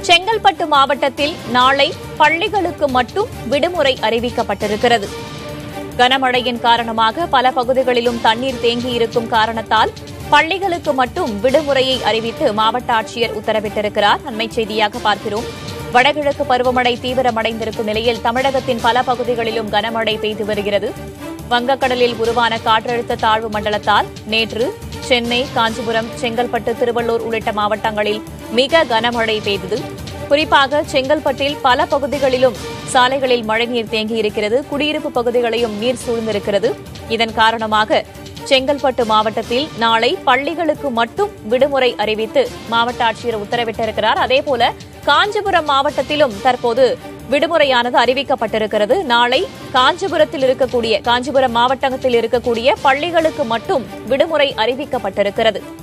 செங்கல்பட்டு மாவட்டத்தில் நாளை பள்ளிகளுக்கு மட்டும் விடுமுறை அறிவிக்கப்பட்டிருக்கிறது கனமழையின் காரணமாக பல பகுதிகளிலும் தண்ணீர் தேங்கியிருக்கும் காரணத்தால் பள்ளிகளுக்கு மட்டும் விடுமுறையை அறிவித்து மாவட்ட ஆட்சியர் உத்தரவிட்டிருக்கிறார் அண்மைச் செய்தியாக பார்க்கிறோம் வடகிழக்கு பருவமழை தீவிரமடைந்திருக்கும் நிலையில் தமிழகத்தின் பல பகுதிகளிலும் கனமழை பெய்து வருகிறது வங்கக்கடலில் உருவான காற்றழுத்த தாழ்வு மண்டலத்தால் நேற்று சென்னை காஞ்சிபுரம் செங்கல்பட்டு திருவள்ளூர் உள்ளிட்ட மாவட்டங்களில் மிக கனமழை பெய்தது குறிப்பாக செங்கல்பட்டில் பல பகுதிகளிலும் சாலைகளில் மழைநீர் தேங்கியிருக்கிறது குடியிருப்பு பகுதிகளையும் நீர் சூழ்ந்திருக்கிறது இதன் காரணமாக செங்கல்பட்டு மாவட்டத்தில் நாளை பள்ளிகளுக்கு மட்டும் விடுமுறை அறிவித்து மாவட்ட ஆட்சியர் உத்தரவிட்டிருக்கிறார் அதேபோல காஞ்சிபுரம் மாவட்டத்திலும் தற்போது விடுமுறையானது அறிவிக்கப்பட்டிருக்கிறது நாளை காஞ்சிபுரத்தில் இருக்கக்கூடிய காஞ்சிபுரம் மாவட்டத்தில் இருக்கக்கூடிய பள்ளிகளுக்கு மட்டும் விடுமுறை அறிவிக்கப்பட்டிருக்கிறது